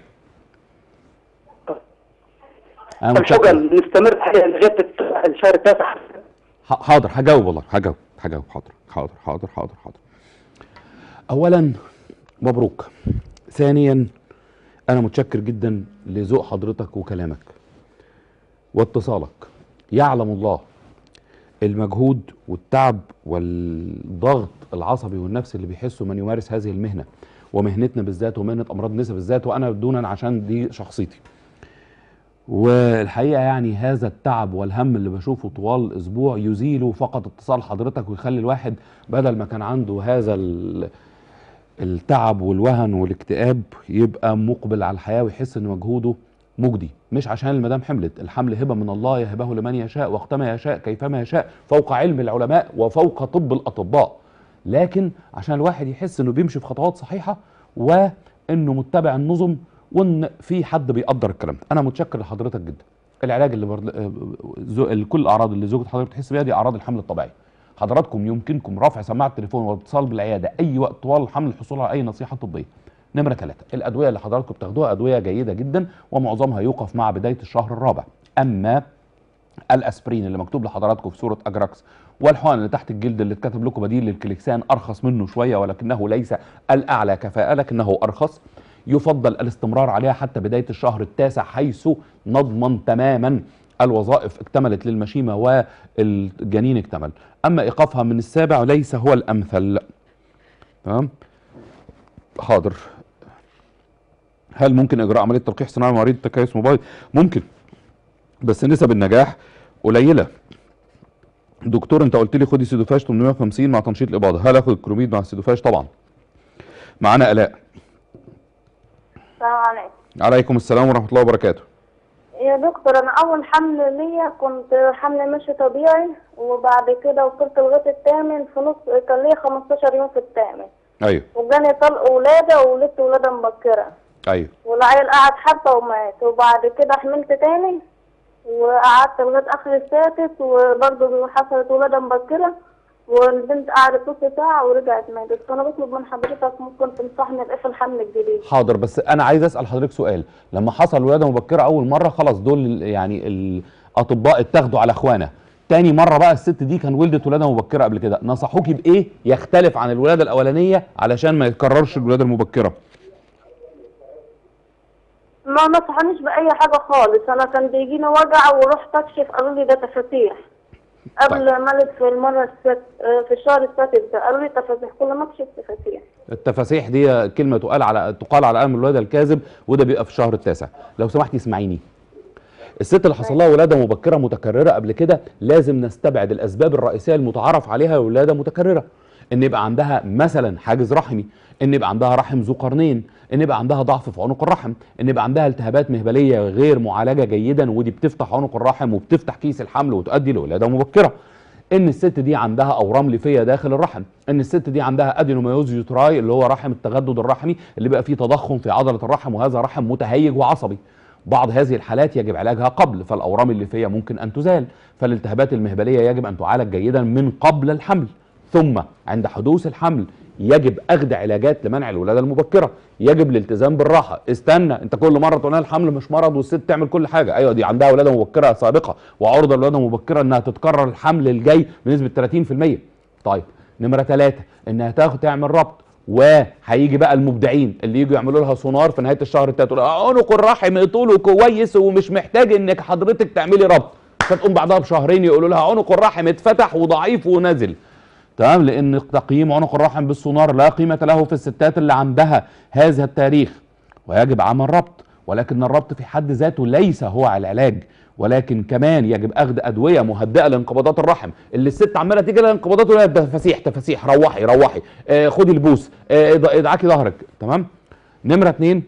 انا متشكر الحقن نستمر عليها لغايه الت- الشهر التاسع ح- حاضر هجاوب والله هجاوب هجاوب حاضر حاضر حاضر حاضر حاضر اولا مبروك ثانيا انا متشكر جدا لذوق حضرتك وكلامك واتصالك يعلم الله المجهود والتعب والضغط العصبي والنفسي اللي بيحسه من يمارس هذه المهنه ومهنتنا بالذات ومهنه امراض النساء بالذات وانا دونا عشان دي شخصيتي والحقيقه يعني هذا التعب والهم اللي بشوفه طوال الاسبوع يزيله فقط اتصال حضرتك ويخلي الواحد بدل ما كان عنده هذا ال- التعب والوهن والاكتئاب يبقى مقبل على الحياه ويحس ان مجهوده مجدي مش عشان المدام حملت الحمل هبه من الله يهبه لمن يشاء وقتما يشاء كيفما يشاء فوق علم العلماء وفوق طب الاطباء لكن عشان الواحد يحس انه بيمشي في خطوات صحيحه وانه متبع النظم وان في حد بيقدر الكلام ده انا متشكر لحضرتك جدا العلاج اللي برد... آه، زو... كل الاعراض اللي زوجة حضرتك بتحس بيها دي اعراض الحمل الطبيعي حضراتكم يمكنكم رفع سماعه التليفون والاتصال بالعياده اي وقت طوال الحمل الحصول على اي نصيحه طبيه نمرة ثلاثة الأدوية اللي حضراتكم بتاخدوها أدوية جيدة جدا ومعظمها يوقف مع بداية الشهر الرابع أما الأسبرين اللي مكتوب لحضراتكم في صورة أجراكس والحقن اللي تحت الجلد اللي اتكتب لكم بديل للكليكسان ارخص منه شويه ولكنه ليس الاعلى كفاءه لكنه ارخص يفضل الاستمرار عليها حتى بدايه الشهر التاسع حيث نضمن تماما الوظائف اكتملت للمشيمه والجنين اكتمل اما ايقافها من السابع ليس هو الامثل تمام حاضر هل ممكن اجراء عمليه تلقيح صناعي لمريض تكيس موبايل ممكن بس نسب النجاح قليله دكتور انت قلت لي خدي سيدوفاش 850 مع تنشيط الاباضه هل اخد الكروميد مع السيدوفاش طبعا معانا الاء السلام عليكم عليكم السلام ورحمه الله وبركاته يا دكتور انا اول حمل ليا كنت حمل ماشي طبيعي وبعد كده وصلت لغايه الثامن في نص كان ليا 15 يوم في الثامن ايوه وجاني طلق ولاده وولدت ولاده مبكره ايوه والعيل قعد حبه ومات وبعد كده حملت تاني وقعدت لغايه اخر السادس وبرضه حصلت ولاده مبكره والبنت قعدت نص ساعه ورجعت ماتت فانا بطلب من حضرتك ممكن تنصحني بايه في الحمل الجديد حاضر بس انا عايز اسال حضرتك سؤال لما حصل ولاده مبكره اول مره خلاص دول يعني الاطباء اتاخدوا على اخوانا تاني مره بقى الست دي كان ولدت ولاده مبكره قبل كده نصحوكي بايه يختلف عن الولاده الاولانيه علشان ما يتكررش الولاده المبكره ما نصحنيش باي حاجه خالص انا كان بيجيني وجع ورحت اكشف قالوا لي ده تفاتيح قبل طيب. ما الد في المره الست آه، في الشهر السادس ده قالوا لي تفاتيح كل ما اكشف تفاتيح التفاسيح دي كلمه تقال على تقال على امر الولاده الكاذب وده بيبقى في الشهر التاسع لو سمحتي اسمعيني الست اللي حصل لها ولاده مبكره متكرره قبل كده لازم نستبعد الاسباب الرئيسيه المتعارف عليها لولاده متكرره ان يبقى عندها مثلا حاجز رحمي ان يبقى عندها رحم ذو قرنين ان يبقى عندها ضعف في عنق الرحم ان يبقى عندها التهابات مهبليه غير معالجه جيدا ودي بتفتح عنق الرحم وبتفتح كيس الحمل وتؤدي لولاده مبكره ان الست دي عندها اورام ليفيه داخل الرحم ان الست دي عندها ادينوميوز يوتراي اللي هو رحم التجدد الرحمي اللي بقى فيه تضخم في عضله الرحم وهذا رحم متهيج وعصبي بعض هذه الحالات يجب علاجها قبل فالاورام الليفيه ممكن ان تزال فالالتهابات المهبليه يجب ان تعالج جيدا من قبل الحمل ثم عند حدوث الحمل يجب اخذ علاجات لمنع الولاده المبكره يجب الالتزام بالراحه استنى انت كل مره تقول لها الحمل مش مرض والست تعمل كل حاجه ايوه دي عندها ولاده مبكره سابقه وعرضه للولاده مبكره انها تتكرر الحمل الجاي بنسبه 30% طيب نمره ثلاثة انها تاخد تعمل ربط وهيجي بقى المبدعين اللي يجوا يعملوا لها سونار في نهايه الشهر التالت تقول لها عنق الرحم طوله كويس ومش محتاج انك حضرتك تعملي ربط فتقوم بعدها بشهرين يقولوا لها عنق الرحم اتفتح وضعيف ونزل تمام لان تقييم عنق الرحم بالسونار لا قيمه له في الستات اللي عندها هذا التاريخ ويجب عمل ربط ولكن الربط في حد ذاته ليس هو العلاج ولكن كمان يجب اخذ ادويه مهدئه لانقباضات الرحم اللي الست عماله تيجي لها انقباضات ولا تفاسيح تفاسيح روحي روحي آه خدي البوس آه اض- ادعكي ظهرك تمام نمره اتنين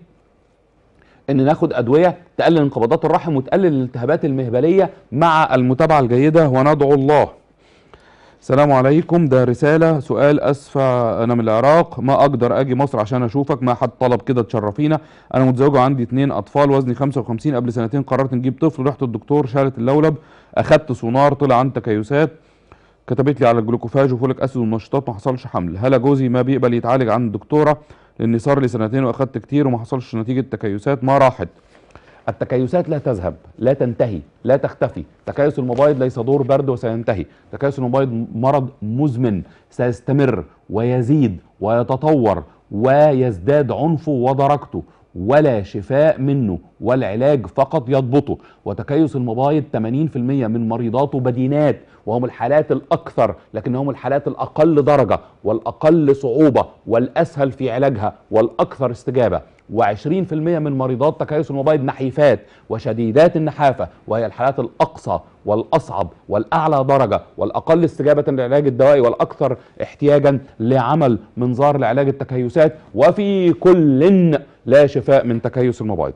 ان ناخد ادويه تقلل انقباضات الرحم وتقلل الالتهابات المهبليه مع المتابعه الجيده وندعو الله السلام عليكم ده رسالة سؤال أسفة أنا من العراق ما أقدر أجي مصر عشان أشوفك ما حد طلب كده تشرفينا أنا متزوجة وعندي اتنين أطفال وزني 55 قبل سنتين قررت نجيب طفل رحت الدكتور شالت اللولب أخدت سونار طلع عن تكيسات كتبت لي على الجلوكوفاج وفوليك أسيد والمنشطات ما حصلش حمل هلا جوزي ما بيقبل يتعالج عند الدكتورة لأني صار لي سنتين وأخدت كتير وما حصلش نتيجة تكيسات ما راحت التكيسات لا تذهب لا تنتهي لا تختفي تكيس المبايض ليس دور برد وسينتهي تكيس المبايض مرض مزمن سيستمر ويزيد ويتطور ويزداد عنفه ودرجته ولا شفاء منه والعلاج فقط يضبطه وتكيس المبايض 80% من مريضاته بدينات وهم الحالات الأكثر لكنهم الحالات الأقل درجة والأقل صعوبة والأسهل في علاجها والأكثر استجابة و20% من مريضات تكيس المبايض نحيفات وشديدات النحافة وهي الحالات الأقصى والأصعب والأعلى درجة والأقل استجابة للعلاج الدوائي والأكثر احتياجا لعمل منظار لعلاج التكيسات وفي كل لا شفاء من تكيس المبايض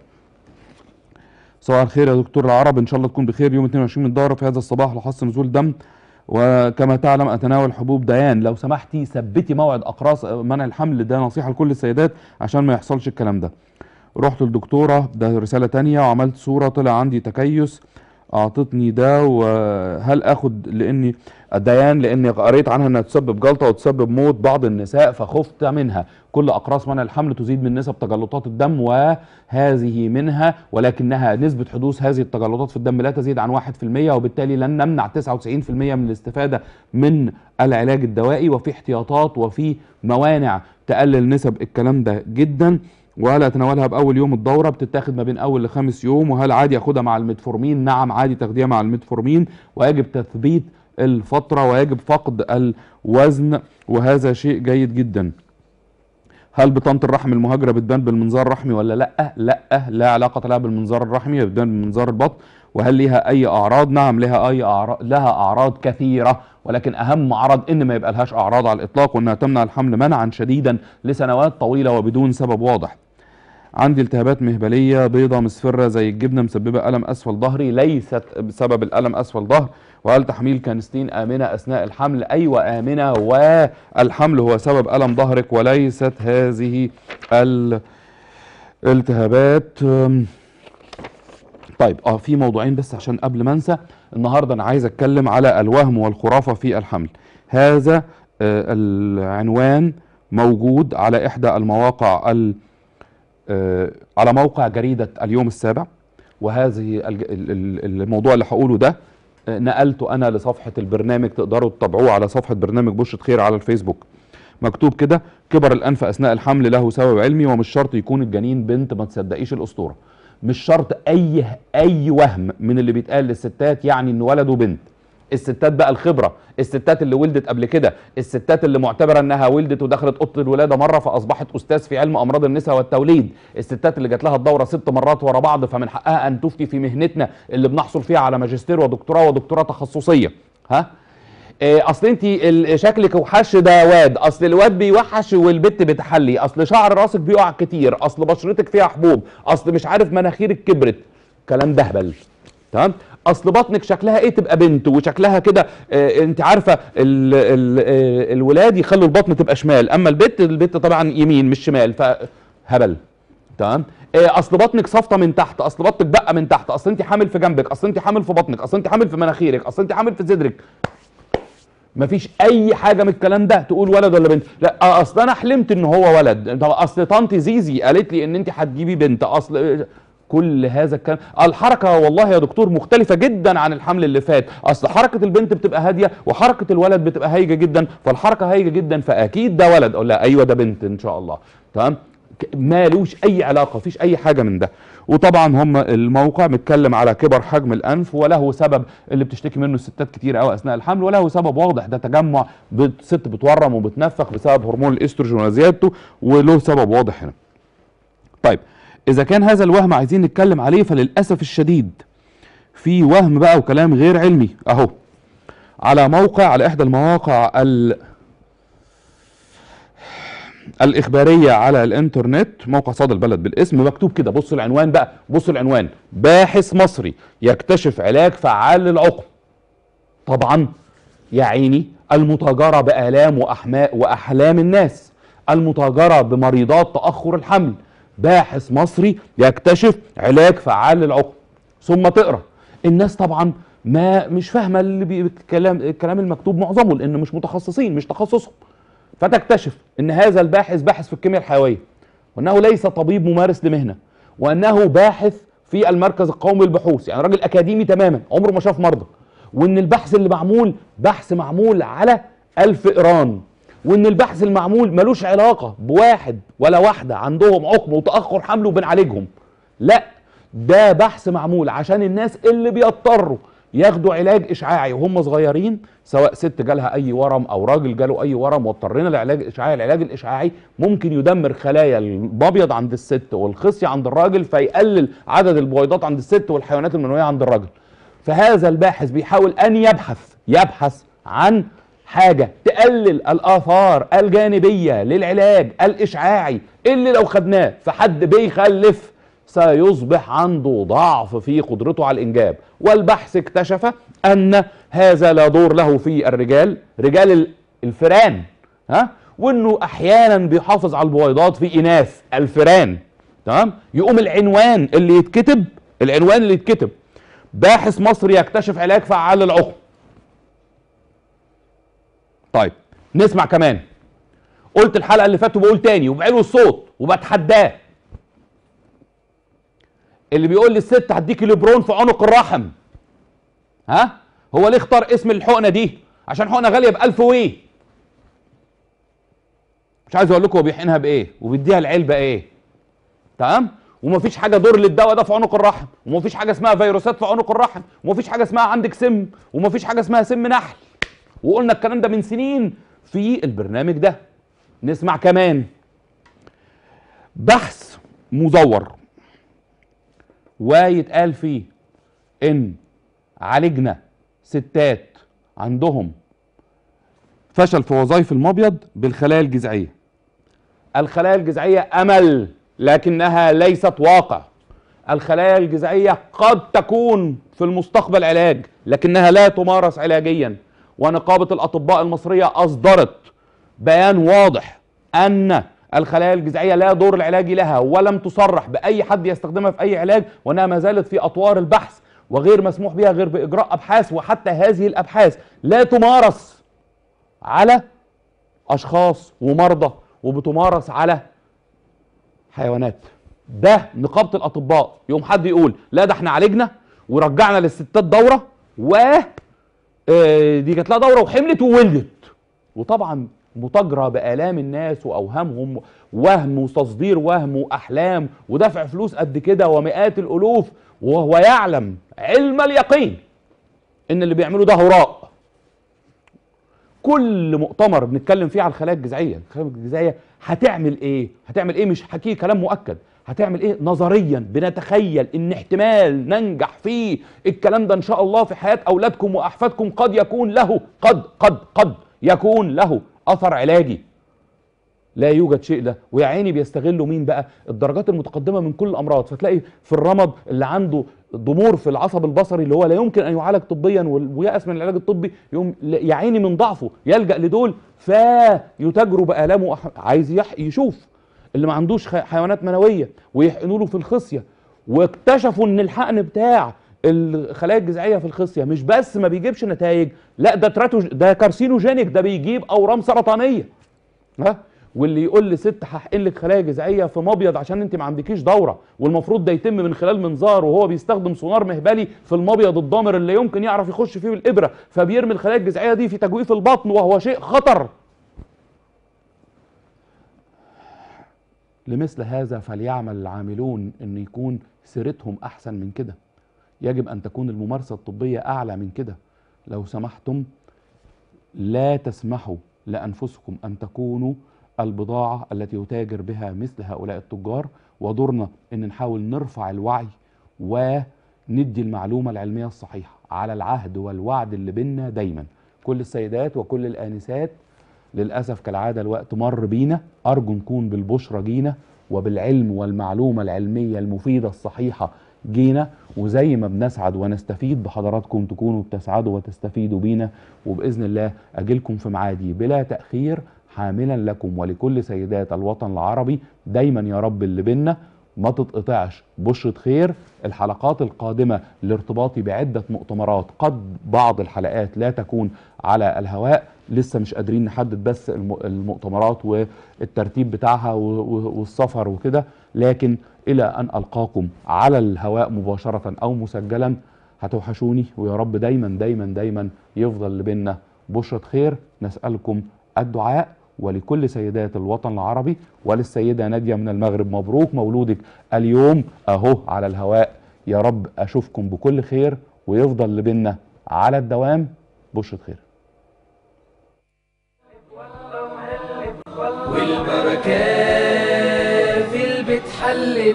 صباح الخير يا دكتور العرب ان شاء الله تكون بخير يوم 22 من الدورة في هذا الصباح لحص نزول دم وكما تعلم اتناول حبوب ديان لو سمحتي ثبتي موعد اقراص منع الحمل ده نصيحه لكل السيدات عشان ما يحصلش الكلام ده رحت للدكتوره ده رساله تانية وعملت صوره طلع عندي تكيس اعطتني ده وهل اخد لاني الديان لاني قريت عنها انها تسبب جلطه وتسبب موت بعض النساء فخفت منها كل اقراص منع الحمل تزيد من نسب تجلطات الدم وهذه منها ولكنها نسبه حدوث هذه التجلطات في الدم لا تزيد عن 1% وبالتالي لن نمنع 99% من الاستفاده من العلاج الدوائي وفي احتياطات وفي موانع تقلل نسب الكلام ده جدا وهل اتناولها باول يوم الدوره بتتاخد ما بين اول لخامس يوم وهل عادي اخدها مع الميتفورمين نعم عادي تاخديها مع الميتفورمين ويجب تثبيت الفتره ويجب فقد الوزن وهذا شيء جيد جدا هل بطانه الرحم المهاجره بتبان بالمنظار الرحمي ولا لا لا لا علاقه لها بالمنظار الرحمي بتبان بالمنظار البطن وهل ليها اي اعراض نعم لها اي اعراض لها اعراض كثيره ولكن اهم عرض ان ما يبقى لهاش اعراض على الاطلاق وانها تمنع الحمل منعا شديدا لسنوات طويله وبدون سبب واضح عندي التهابات مهبليه بيضة مصفرة زي الجبنة مسببة ألم أسفل ظهري ليست بسبب الألم أسفل ظهر وهل تحميل كانستين آمنة أثناء الحمل أيوة آمنة والحمل هو سبب ألم ظهرك وليست هذه الالتهابات أم، طيب اه في موضوعين بس عشان قبل ما انسى النهارده انا عايز اتكلم على الوهم والخرافه في الحمل هذا آه، العنوان موجود على احدى المواقع ال آه، على موقع جريدة اليوم السابع وهذه الج- ال- ال- الموضوع اللي هقوله ده آه، نقلته أنا لصفحة البرنامج تقدروا تتابعوه على صفحة برنامج بشرة خير على الفيسبوك مكتوب كده كبر الأنف أثناء الحمل له سبب علمي ومش شرط يكون الجنين بنت ما تصدقيش الأسطورة مش شرط أي أي وهم من اللي بيتقال للستات يعني إن ولد وبنت الستات بقى الخبره الستات اللي ولدت قبل كده الستات اللي معتبره انها ولدت ودخلت اوضه الولاده مره فاصبحت استاذ في علم امراض النساء والتوليد الستات اللي جات لها الدوره ست مرات ورا بعض فمن حقها ان تفتي في مهنتنا اللي بنحصل فيها على ماجستير ودكتوراه ودكتوراه تخصصيه ها إيه، اصل انت ال- شكلك وحش ده واد اصل الواد بيوحش والبت بتحلي اصل شعر راسك بيقع كتير اصل بشرتك فيها حبوب اصل مش عارف مناخيرك كبرت كلام ده هبل تمام اصل بطنك شكلها ايه تبقى بنت وشكلها كده آه انت عارفه ال ال آه الولاد يخلوا البطن تبقى شمال اما البت البت طبعا يمين مش شمال فهبل تمام آه اصل بطنك صافطه من تحت اصل بطنك بقى من تحت اصل انت حامل في جنبك اصل انت حامل في بطنك اصل انت حامل في مناخيرك اصل انت حامل في صدرك مفيش اي حاجه من الكلام ده تقول ولد ولا بنت لا آه، اصل انا حلمت ان هو ولد طب اصل طنط زيزي قالت لي ان انت هتجيبي بنت اصل كل هذا الكلام الحركه والله يا دكتور مختلفه جدا عن الحمل اللي فات اصل حركه البنت بتبقى هاديه وحركه الولد بتبقى هايجه جدا فالحركه هايجه جدا فاكيد ده ولد اقول لا ايوه ده بنت ان شاء الله تمام ك- مالوش اي علاقه مفيش اي حاجه من ده وطبعا هم الموقع متكلم على كبر حجم الانف وله سبب اللي بتشتكي منه الستات كتير قوي اثناء الحمل وله سبب واضح ده تجمع بت- ست بتورم وبتنفخ بسبب هرمون الاستروجين وزيادته وله سبب واضح هنا طيب اذا كان هذا الوهم عايزين نتكلم عليه فللاسف الشديد في وهم بقى وكلام غير علمي اهو على موقع على احدى المواقع ال الإخبارية على الإنترنت موقع صدى البلد بالاسم مكتوب كده بص العنوان بقى بص العنوان باحث مصري يكتشف علاج فعال للعقم طبعا يا عيني المتاجرة بآلام وأحماء وأحلام الناس المتاجرة بمريضات تأخر الحمل باحث مصري يكتشف علاج فعال للعقم ثم تقرا الناس طبعا ما مش فاهمه اللي بي- الكلام الكلام المكتوب معظمه لان مش متخصصين مش تخصصهم فتكتشف ان هذا الباحث باحث في الكيمياء الحيويه وانه ليس طبيب ممارس لمهنه وانه باحث في المركز القومي للبحوث يعني راجل اكاديمي تماما عمره ما شاف مرضى وان البحث اللي معمول بحث معمول على ألف إيران وان البحث المعمول ملوش علاقه بواحد ولا واحده عندهم عقم وتاخر حمل وبنعالجهم لا ده بحث معمول عشان الناس اللي بيضطروا ياخدوا علاج اشعاعي وهم صغيرين سواء ست جالها اي ورم او راجل جاله اي ورم واضطرينا لعلاج اشعاعي العلاج الاشعاعي ممكن يدمر خلايا المبيض عند الست والخصيه عند الراجل فيقلل عدد البويضات عند الست والحيوانات المنويه عند الراجل فهذا الباحث بيحاول ان يبحث يبحث عن حاجه تقلل الاثار الجانبيه للعلاج الاشعاعي اللي لو خدناه في حد بيخلف سيصبح عنده ضعف في قدرته على الانجاب والبحث اكتشف ان هذا لا دور له في الرجال رجال ال- الفئران ها وانه احيانا بيحافظ على البويضات في اناث الفئران تمام يقوم العنوان اللي يتكتب العنوان اللي يتكتب باحث مصري يكتشف علاج فعال للعقم طيب نسمع كمان قلت الحلقه اللي فاتت وبقول تاني وبعلو الصوت وبتحداه اللي بيقول لي الست هديكي لبرون في عنق الرحم ها هو ليه اختار اسم الحقنه دي عشان حقنه غاليه ب 1000 ويه مش عايز اقول لكم هو بيحقنها بايه وبيديها العلبه ايه تمام ومفيش حاجه دور للدواء ده في عنق الرحم ومفيش حاجه اسمها فيروسات في عنق الرحم ومفيش حاجه اسمها عندك سم ومفيش حاجه اسمها سم نحل وقلنا الكلام ده من سنين في البرنامج ده نسمع كمان بحث مزور ويتقال فيه ان عالجنا ستات عندهم فشل في وظائف المبيض بالخلايا الجذعيه الخلايا الجذعيه امل لكنها ليست واقع الخلايا الجذعيه قد تكون في المستقبل علاج لكنها لا تمارس علاجيا ونقابه الاطباء المصريه اصدرت بيان واضح ان الخلايا الجذعيه لا دور العلاجي لها ولم تصرح باي حد يستخدمها في اي علاج وانها ما زالت في اطوار البحث وغير مسموح بها غير باجراء ابحاث وحتى هذه الابحاث لا تمارس على اشخاص ومرضى وبتمارس على حيوانات ده نقابه الاطباء يوم حد يقول لا ده احنا عالجنا ورجعنا للستات دوره و آه، دي جات لها دوره وحملت وولدت وطبعا متاجره بالام الناس واوهامهم وهم وتصدير وهم واحلام ودفع فلوس قد كده ومئات الالوف وهو يعلم علم اليقين ان اللي بيعمله ده هراء كل مؤتمر بنتكلم فيه على الخلايا الجذعيه الخلايا الجذعيه هتعمل ايه هتعمل ايه مش حكي كلام مؤكد هتعمل ايه نظريا بنتخيل ان احتمال ننجح فيه الكلام ده ان شاء الله في حياه اولادكم واحفادكم قد يكون له قد قد قد يكون له اثر علاجي لا يوجد شيء ده ويا عيني بيستغلوا مين بقى الدرجات المتقدمه من كل الامراض فتلاقي في الرمد اللي عنده ضمور في العصب البصري اللي هو لا يمكن ان يعالج طبيا وال- ويأس من العلاج الطبي يوم ل- يا عيني من ضعفه يلجأ لدول فيتاجروا بآلامه وأح- عايز يح- يشوف اللي ما عندوش خ- حيوانات منويه ويحقنوا له في الخصيه واكتشفوا ان الحقن بتاع الخلايا الجذعيه في الخصيه مش بس ما بيجيبش نتائج لا ده تراتو ده كارسينوجينيك ده بيجيب اورام سرطانيه ها واللي يقول لست هحقن لك خلايا جذعيه في مبيض عشان انت ما عندكيش دوره والمفروض ده يتم من خلال منظار وهو بيستخدم سونار مهبلي في المبيض الضامر اللي يمكن يعرف يخش فيه بالابره فبيرمي الخلايا الجذعيه دي في تجويف البطن وهو شيء خطر لمثل هذا فليعمل العاملون ان يكون سيرتهم احسن من كده يجب ان تكون الممارسه الطبيه اعلى من كده لو سمحتم لا تسمحوا لانفسكم ان تكونوا البضاعه التي يتاجر بها مثل هؤلاء التجار ودورنا ان نحاول نرفع الوعي وندي المعلومه العلميه الصحيحه على العهد والوعد اللي بينا دايما كل السيدات وكل الانسات للاسف كالعاده الوقت مر بينا ارجو نكون بالبشرى جينا وبالعلم والمعلومه العلميه المفيده الصحيحه جينا وزي ما بنسعد ونستفيد بحضراتكم تكونوا بتسعدوا وتستفيدوا بينا وباذن الله اجيلكم في معادي بلا تاخير حاملا لكم ولكل سيدات الوطن العربي دايما يا رب اللي بينا ما تتقطعش بشرة خير الحلقات القادمة لارتباطي بعدة مؤتمرات قد بعض الحلقات لا تكون على الهواء لسه مش قادرين نحدد بس الم- المؤتمرات والترتيب بتاعها و- و- والسفر وكده لكن إلى أن ألقاكم على الهواء مباشرة أو مسجلا هتوحشوني ويا رب دايما دايما دايما يفضل لبينا بشرة خير نسألكم الدعاء ولكل سيدات الوطن العربي وللسيدة نادية من المغرب مبروك مولودك اليوم أهو على الهواء يا رب أشوفكم بكل خير ويفضل لبينا على الدوام بشرة خير والبركة في البيت حلت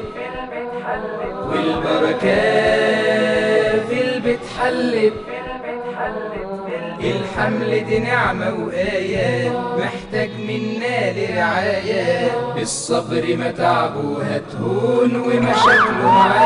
والبركة في البيت حلت الحمل دي نعمة وآية محتاج منا لرعاية الصبر متعبه هتهون ومشاكله معاه